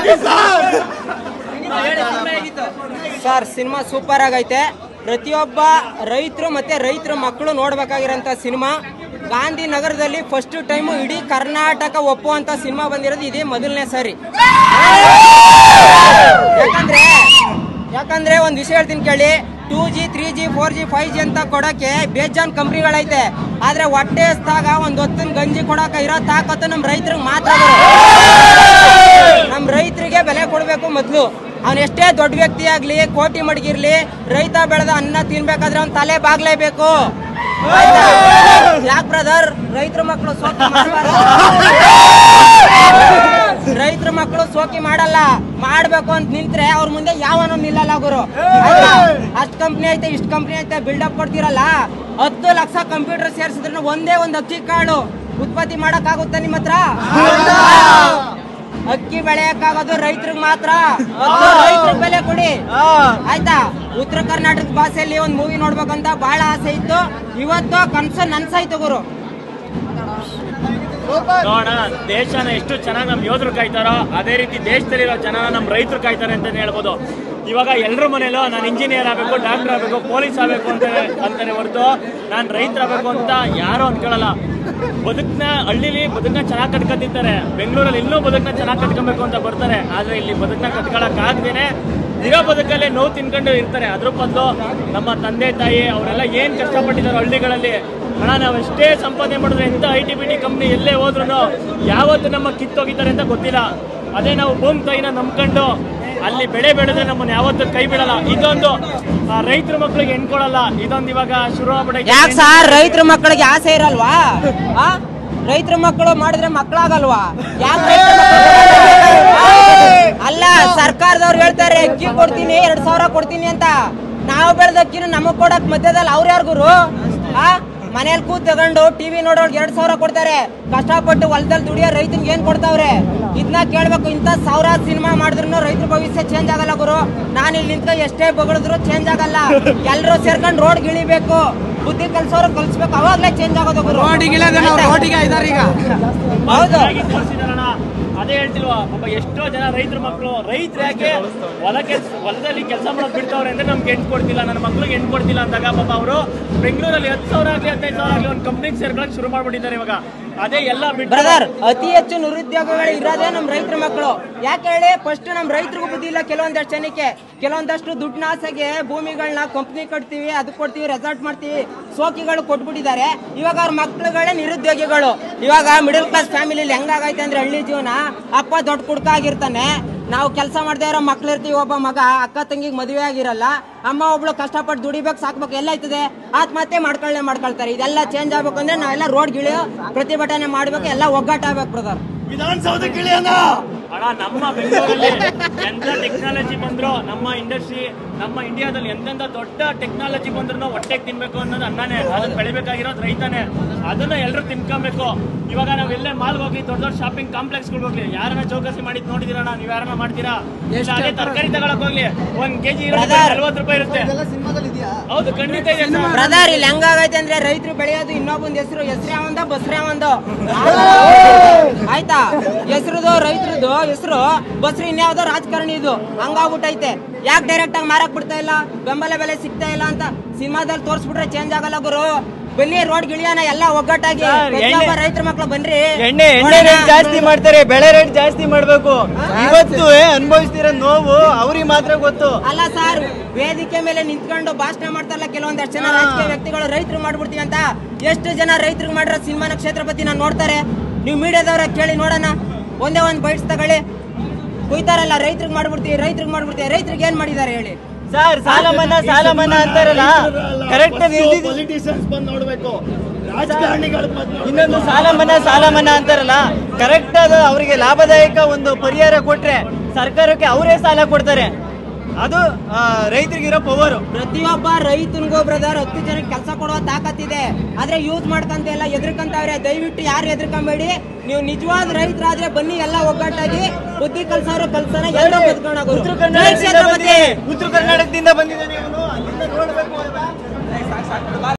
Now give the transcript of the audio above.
Sir cinema super ಆಗೈತೆ ಪ್ರತಿಯೊಬ್ಬ ರೈತರು ಮತ್ತೆ ರೈತರ ಮಕ್ಕಳು ನೋಡ್ಬೇಕಾಗಿರೋಂಥ ಸಿನಿಮಾ ಗಾಂಧಿನಗರದಲ್ಲಿ ಫಸ್ಟ್ ಟೈಮು ಇಡೀ ಕರ್ನಾಟಕ ಒಪ್ಪುವಂತ ಸಿನಿಮಾ ಬಂದಿರೋದು ಇದೇ ಮೊದಲನೇ ಸಾರಿ ಯಾಕಂದ್ರೆ ಯಾಕಂದ್ರೆ ಒಂದ್ ವಿಷಯ ಹೇಳ್ತೀನಿ ಕೇಳಿ two G three G four G five G ಅಂತ ಕೊಡಕ್ಕೆ ಬೇಜಾನ್ ಕಂಪ್ನಿಗಳೈತೆ ಆದ್ರೆ ಹೊಟ್ಟೆ ಹಸ್ದಾಗ ಒಂದ್ ಹೊತ್ತಿನ ಗಂಜಿ ಕೊಡಕ ಇರೋ ತಾಕತ್ತು ನಮ್ ರೈತರಿಗೆ ಮಾತ್ರ ನಮ್ ರೈತರಿಗೆ ಬೆಲೆ ಕೊಡ್ಬೇಕು ಮೊದ್ಲು ಅವ್ನ ಎಷ್ಟೇ ದೊಡ್ಡ ವ್ಯಕ್ತಿ ಆಗ್ಲಿ ಕೋಟಿ ಮಡಗಿರ್ಲಿ ರೈತ ಬೆಳೆದ ಅನ್ನ ತಿನ್ಬೇಕಾದ್ರೆ ಅವ್ನ ತಲೆ ಬಾಗ್ಲೇಬೇಕು ಯಾಕೆ ಬ್ರದರ್ ರೈತರ ಮಕ್ಕಳು ಸೋಕಿ ಮಾಡಬಾರ್ದು ರೈತರ ಮಕ್ಕಳು ಸೋಕಿ ಮಾಡಲ್ಲ ಮಾಡ್ಬೇಕು ಅಂತ ನಿಂತ್ರೆ ಅವ್ರ ಮುಂದೆ ಯಾವನೂ ನಿಲ್ಲಲ್ಲ ಗುರು ಅಷ್ಟ್ ಕಂಪ್ನಿ ಐತೆ ಇಷ್ಟ್ ಕಂಪ್ನಿ ಐತೆ ಬಿಲ್ಡಪ್ ಕೊಡ್ತಿರಲ್ಲ ಹತ್ತು ಲಕ್ಷ ಕಂಪ್ಯೂಟರ್ ಸೇರಿಸಿದ್ರು ಒಂದೇ ಒಂದು ಅಕ್ಕಿ ಕಾಳು ಉತ್ಪತ್ತಿ ಮಾಡಕ್ ಆಗುತ್ತಾ ನಿಮ್ಮ ಹತ್ರ ಅಕ್ಕಿ ಬೆಳೆಯಕ್ಕಾಗೋದು ರೈತರಿಗೆ ಮಾತ್ರ ರೈತರಿಗೆ ಬೆಲೆ ಕೊಡಿ ಆಯ್ತಾ ಉತ್ತರ ಕರ್ನಾಟಕ ಭಾಷೆಯಲ್ಲಿ ಒಂದು ಮೂವಿ ನೋಡ್ಬೇಕಂತ ಬಹಳ ಆಸೆ ಇತ್ತು ಇವತ್ತು ಕನ್ಸ ನನ್ಸಾಯ್ತು ಗುರು ನೋಡೋಣ ದೇಶನ ಎಷ್ಟು ಚೆನ್ನಾಗಿ ನಮ್ಮ ಯೋಧರು ಕಾಯ್ತಾರೋ ಅದೇ ರೀತಿ ದೇಶದಲ್ಲಿರೋ ಜನ ನಮ್ಮ ರೈತರು ಕಾಯ್ತಾರೆ ಅಂತಾನೆ ಹೇಳ್ಬೋದು ಇವಾಗ ಎಲ್ಲರ ಮನೇಲೂ ನಾನು ಇಂಜಿನಿಯರ್ ಆಗಬೇಕು ಡಾಕ್ಟರ್ ಆಗಬೇಕು ಪೊಲೀಸ್ ಆಗಬೇಕು ಅಂತ ಅಂತಾರೆ ಹೊರತು ನಾನು ರೈತರಾಗಬೇಕು ಅಂತ ಯಾರು ಅನ್ಕೊಳ್ಳಲ್ಲ ಬದುಕನ್ನ ಹಳ್ಳಿಲಿ ಬದುಕನ್ನ ಚೆನ್ನಾಗಿ ಕಟ್ಕೊತಿರ್ತಾರೆ ಬೆಂಗಳೂರಲ್ಲಿ ಇನ್ನೂ ಬದುಕನ್ನ ಚೆನ್ನಾಗಿ ಕಟ್ಕೊಬೇಕು ಅಂತ ಬರ್ತಾರೆ ಆದ್ರೆ ಇಲ್ಲಿ ಬದುಕನ್ನ ಕಟ್ಕೊಳಕ್ ಆಗ್ದೇನೆ ಇರೋ ಬದುಕಲ್ಲಿ ನೋವು ತಿನ್ಕೊಂಡು ಇರ್ತಾರೆ ಅದ್ರ ಬದಲು ನಮ್ಮ ತಂದೆ ತಾಯಿ ಅವರೆಲ್ಲ ಏನ್ ಕಷ್ಟಪಟ್ಟಿದ್ದಾರೆ ಹಳ್ಳಿಗಳಲ್ಲಿ ಹಣ ನಾವು ಎಷ್ಟೇ ಸಂಪಾದನೆ ಮಾಡಿದ್ರೆ ಎಂತ I T B T company ಎಲ್ಲೇ ಹೋದ್ರು ಯಾವತ್ತು ನಮ್ಮ ಕಿತ್ತೋಗಿದ್ದಾರೆ ಅಂತ ಗೊತ್ತಿಲ್ಲ ಅದೇ ನಾವು ಭೂಮಿ ತಾಯಿನ ನಂಬ್ಕೊಂಡು ಅಲ್ಲಿ ಬೆಳೆ ಬೆಳೆದ್ರೆ ನಮ್ಮನ್ನ ಯಾವತ್ತೂ ಕೈ ಬಿಡಲ್ಲ ಇದೊಂದು ಆ, ರೈತರ ಮಕ್ಳಿಗೆ ಎಣ್ಕೊಳಲ್ಲ ಇದೊಂದು ಇವಾಗ ಶುರು ಆಗ್ಬಿಟ್ಟೈತೆ ಯಾಕೆ ಸರ್ ರೈತರ ಮಕ್ಕಳಿಗೆ ಆಸೆ ಇರಲ್ವಾ ಆ? ರೈತರ ಮಕ್ಕಳು ಮಾಡಿದ್ರೆ ಮಕ್ಕಳಾಗಲ್ವಾ ಯಾಕೆ ಅಲ್ಲ ಸರ್ಕಾರದವ್ರು ಹೇಳ್ತಾರೆ ಅಕ್ಕಿ ಕೊಡ್ತೀನಿ ಎರಡ್ ಸಾವಿರ ಕೊಡ್ತೀನಿ ಅಂತ ನಾವು ಬೆಳೆದ ಅಕ್ಕಿನ ನಮಗ್ ಕೊಡಕ್ ಮಧ್ಯದಲ್ಲಿ ಅವ್ರ ಯಾರಿಗುರು ಆ ಮನೇಲಿ ಕೂತ್ ತಗೊಂಡು ಟಿವಿ ನೋಡೋರ್ಗೆ ಎರಡ್ ಸಾವಿರ ಕೊಡ್ತಾರೆ ಕಷ್ಟಪಟ್ಟು ಹೊಲದಲ್ಲಿ ದುಡಿಯೋ ರೈತನ್ಗೆ ಏನ್ ಕೊಡ್ತಾವ್ರೆ ಇದನ್ನ ಕೇಳ್ಬೇಕು ಇಂಥ ಸಾವಿರಾರು ಸಿನಿಮಾ ಮಾಡಿದ್ರು ರೈತರ ಭವಿಷ್ಯ ಚೇಂಜ್ ಆಗಲ್ಲ ಗುರು ನಾನು ಇಲ್ಲಿ ನಿಂತ್ಕೊಂಡು ಎಷ್ಟೇ ಬಗಳಿದ್ರು ಚೇಂಜ್ ಆಗಲ್ಲ ಎಲ್ಲರೂ ಸೇರ್ಕೊಂಡು ರೋಡ್ ಗಿಳಿಬೇಕು ಬುದ್ಧಿ ಕಲ್ಸೋರು ಕಲ್ಸ್ಬೇಕು ಅವಾಗ್ಲೇ ಚೇಂಜ್ ಆಗೋದು ಗುರು ಹೌದು ಚೆನ್ನಾಗಿ ತೋರ್ಸಿದಾರಣ್ಣ. ಅದೇ ಹೇಳ್ತಿಲ್ವಾ ಪಾಪ ಎಷ್ಟೋ ಜನ ರೈತರ ಮಕ್ಕಳು ರೈತರು ಯಾಕೆ ಹೊಲ ಕೆಲ್ಸ ಹೊಲದಲ್ಲಿ ಕೆಲಸ ಮಾಡೋದು ಬಿಡ್ತಾವ್ರೆ ಅಂದ್ರೆ ನಮ್ಗೆ ಹೆಣ್ಣು ಕೊಡ್ತಿಲ್ಲ ನನ್ನ ಮಕ್ಳಿಗೆ ಹೆಣ್ಣು ಕೊಡ್ತಿಲ್ಲ ಅಂದಾಗ ಪಾಪ ಅವರು ಬೆಂಗಳೂರಲ್ಲಿ ಹತ್ತು ಸಾವಿರ ಆಗ್ಲಿ ಹದಿನೈದು ಸಾವಿರ ಆಗ್ಲಿ ಒಂದು ಕಂಪ್ನಿಗೆ ಸೇರ್ಕೊಳಕ್ ಶುರು ಮಾಡ್ಬಿಟ್ಟಿದ್ದಾರೆ ಇವಾಗ ಅದೇ ಎಲ್ಲ ಬಿಟ್ಟು ಬ್ರದರ್ ಅತಿ ಹೆಚ್ಚು ನಿರುದ್ಯೋಗಗಳು ಇರೋದೇ ನಮ್ ರೈತರ ಮಕ್ಕಳು ಯಾಕೆ ಹೇಳಿ ಫಸ್ಟ್ ನಮ್ ರೈತರಿಗೂ ಬುದ್ಧಿ ಇಲ್ಲ ಕೆಲವೊಂದಷ್ಟು ಜನಕ್ಕೆ ಕೆಲವೊಂದಷ್ಟು ದುಡ್ಡಿನ ಆಸೆಗೆ ಭೂಮಿಗಳನ್ನ ಕಂಪ್ನಿ ಕಟ್ತೀವಿ ಅದು ಕೊಡ್ತೀವಿ ರೆಸಾರ್ಟ್ ಮಾಡ್ತೀವಿ ಸೋಕಿಗಳು ಕೊಟ್ಬಿಟ್ಟಿದ್ದಾರೆ ಇವಾಗ ಅವ್ರ ಮಕ್ಳುಗಳೇ ನಿರುದ್ಯೋಗಿಗಳು ಇವಾಗ ಮಿಡಲ್ ಕ್ಲಾಸ್ ಫ್ಯಾಮಿಲಿಲಿ ಹೆಂಗಾಗೈತೆ ಅಂದ್ರೆ ಹಳ್ಳಿ ಜೀವನ ಅಪ್ಪ ದೊಡ್ಡ ಕುಡ್ಕ ಆಗಿರ್ತಾನೆ ನಾವು ಕೆಲಸ ಮಾಡದೇ ಇರೋ ಮಕ್ಳು ಇರ್ತೀವಿ ಒಬ್ಬ ಮಗ ಅಕ್ಕ ತಂಗಿಗೆ ಮದುವೆ ಆಗಿರಲ್ಲ ಅಮ್ಮ ಒಬ್ಳು ಕಷ್ಟಪಟ್ಟು ದುಡಿಬೇಕು ಸಾಕ್ಬೇಕು ಎಲ್ಲ ಆಯ್ತದೆ ಆತ್ಮಹತ್ಯೆ ಮಾಡ್ಕೊಳ್ಳೆ ಮಾಡ್ಕೊಳ್ತಾರೆ ಇದೆಲ್ಲ ಚೇಂಜ್ ಆಗ್ಬೇಕು ಅಂದ್ರೆ ನಾವೆಲ್ಲ ರೋಡ್ ಗಿಳಿಯೋ ಪ್ರತಿಭಟನೆ ಮಾಡ್ಬೇಕು ಎಲ್ಲ ಒಗ್ಗಟ್ಟಾಗಬೇಕು ಬ್ರದರ್ ಅಣ್ಣ ನಮ್ಮ ಬೆಂಗಳೂರಲ್ಲಿ ಎಂತ ಟೆಕ್ನಾಲಜಿ ಬಂದ್ರು ನಮ್ಮ ಇಂಡಸ್ಟ್ರಿ ನಮ್ಮ ಇಂಡಿಯಾದಲ್ಲಿ ಎಂತೆಂತ ದೊಡ್ಡ ಟೆಕ್ನಾಲಜಿ ಬಂದ್ರು ಹೊಟ್ಟೆಗೆ ತಿನ್ಬೇಕು ಅನ್ನೋದು ಅನ್ನನೇ ಅದನ್ನ ಬೆಳಿಬೇಕಾಗಿರೋದು ರೈತನೇ ಅದನ್ನ ಎಲ್ಲರೂ ತಿನ್ಕೊಬೇಕು ಇವಾಗ ನಾವ್ ಎಲ್ಲೇ ಮಾಲ್ಗೆ ಹೋಗ್ಲಿ ದೊಡ್ಡ ದೊಡ್ಡ ಶಾಪಿಂಗ್ ಕಾಂಪ್ಲೆಕ್ಸ್ ಹೋಗ್ಲಿ ಯಾರನ್ನ ಚೌಕಸಿ ಮಾಡಿದ್ ನೋಡಿದಿರಣ್ಣ ನೀವ್ ಯಾರನ್ನ ಮಾಡ್ತೀರಾ ಇಲ್ಲ ಅದೇ ತರಕಾರಿ ತಗೊಳಕ್ ಹೋಗ್ಲಿ ಒಂದ್ ಕೆಜಿ Brother. ನಲ್ವತ್ತು ರೂಪಾಯಿ ಇರುತ್ತೆ ಹೌದು ಖಂಡಿತ ಇದೆ sir. ಬ್ರದರ್ ಇಲ್ಲಿ ಹೆಂಗಾಗೈತೆ ಅಂದ್ರೆ ರೈತರು ಬೆಳೆಯೋದು ಇನ್ನೊಬ್ಬಂದ್ ಹೆಸರು ಹೆಸರು ಯಾವಂದ ಬಸ್ರು ಯಾವಂದು ಆಯ್ತಾ ಹೆಸರುದು ರೈತರದು ಹೆಸರು ಬಸ್ರು ಇನ್ಯಾವ್ದೋ ರಾಜಕಾರಣಿ ಇದು ಹಂಗಾಗ್ಬಿಟ್ಟೈತೆ ಯಾಕೆ ಡೈರೆಕ್ಟ್ ಆಗಿ ಮಾರಕ್ ಬಿಡ್ತಾ ಇಲ್ಲ ಬೆಂಬಲ ಬೆಲೆ ಸಿಗ್ತಾ ಇಲ್ಲ ಅಂತ ಸಿನಿಮಾದಲ್ಲಿ ತೋರ್ಸ್ಬಿಟ್ರೆ ಚೇಂಜ್ ಆಗಲ್ಲ ಗುರು ಬನ್ನಿ ರೋಡ್ ಗಿಳಿಯೋಣ ಎಲ್ಲ ಒಗ್ಗಟ್ಟಾಗಿ Sir, ಪ್ರತಿಯೊಬ್ಬ ಎಣ್ಣೆ- ರೈತರ ಮಕ್ಳು ಬನ್ರಿ ಎಣ್ಣೆ ಎಣ್ಣೆ ನೋಡೋಣ. ರೇಟ್ ಜಾಸ್ತಿ ಮಾಡ್ತಾರೆ ಬೆಳೆ ರೇಟ್ ಜಾಸ್ತಿ ಮಾಡ್ಬೇಕು ಇವತ್ತು ಅನುಭವಿಸ್ತಿರೋ ನೋವು ಅವ್ರಿಗೆ ಮಾತ್ರ ಗೊತ್ತು ಅಲ್ಲ ಸರ್ ವೇದಿಕೆ ಮೇಲೆ ನಿಂತ್ಕೊಂಡು ಭಾಷಣ ಮಾಡ್ತಾರಲ್ಲ ಕೆಲವೊಂದಷ್ಟು ಜನ ರಾಜಕೀಯ ವ್ಯಕ್ತಿಗಳು ರೈತರು ಮಾಡ್ಬಿಡ್ತೀವಿ ಅಂತ ಎಷ್ಟು ಜನ ರೈತರಿಗೆ ಮಾಡಿರೋ ಸಿನಿಮಾನ ಕ್ಷೇತ್ರಪತಿ ನಾನು ನೋಡ್ತಾರೆ ನೀವು ಮೀಡಿಯಾದವ್ರ ಕೇಳಿ ನೋಡೋಣ ಒಂದೇ ಒಂದು ಬೈಟ್ಸ್ ತಗೊಳ್ಳಿ ಕುಯ್ತಾರಲ್ಲ ರೈತರಿಗೆ ಮಾಡ್ಬಿಡ್ತೀವಿ ರೈತರಿಗೆ ಮಾಡ್ಬಿಡ್ತೀವಿ ರೈತರಿಗೆ ಏನ್ ಮಾಡಿದ್ದಾರೆ ಹೇಳಿ ಸರ್ ಸಾಲ ಮನ್ನಾ ಸಾಲ ಮನ್ನಾ ಅಂತಾರಲ್ಲ ಕರೆಕ್ಟ್ ಪೊಲಿಟಿಷಿಯನ್ಸ್ ಬಂದು ನೋಡ್ಬೇಕು ರಾಜಕಾರಣಿಗಳು ಬಂದು ಇನ್ನೊಂದು ಸಾಲ ಮನ್ನಾ ಸಾಲ ಮನ್ನಾ ಅಂತಾರಲ್ಲ ಕರೆಕ್ಟ್ ಆದ ಅವರಿಗೆ ಲಾಭದಾಯಕ ಒಂದು ಪರಿಹಾರ ಕೊಟ್ರೆ ಸರ್ಕಾರಕ್ಕೆ ಅವರೇ ಸಾಲ ಕೊಡ್ತಾರೆ ಅದು ಆ, ರೈತರಿಗಿರೋ ಪವರು ಪ್ರತಿಯೊಬ್ಬ ರೈತನಿಗೂ ಬ್ರದರ್ ಹತ್ತು ಜನಕ್ಕೆ ಕೆಲಸ ಕೊಡುವ ತಾಕತ್ತಿದೆ ಆದ್ರೆ ಯೂಸ್ ಮಾಡ್ಕಂತ ಎಲ್ಲ ಎದ್ರಕಂತವ್ರೆ ದಯವಿಟ್ಟು ಯಾರು ಎದ್ರಕೊಂಬೇಡಿ ನೀವು ನಿಜವಾದ ರೈತರಾದ್ರೆ ಬನ್ನಿ ಎಲ್ಲ ಒಗ್ಗಟ್ಟಾಗಿ ಬುದ್ಧಿ ಕಲ್ಸೋರು ಕಲ್ಸೋಣ ಎಲ್ಲರೂ ಬದುಕೋಣ ಗುರು. ಉತ್ತರ ಜೈ ಕರ್ನಾಟಕದಿಂದ ಕ್ಷೇತ್ರಪತಿ. ಬಂದಿದ್ದಾನೆ ಉತ್ತರ ಕರ್ನಾಟಕದಿಂದ ಬಂದಿದ್ದಾನೆ ಇವನು ಅಲ್ಲಿಂದ ನೋಡ್ಬೇಕು ಅಲ್ವಾ?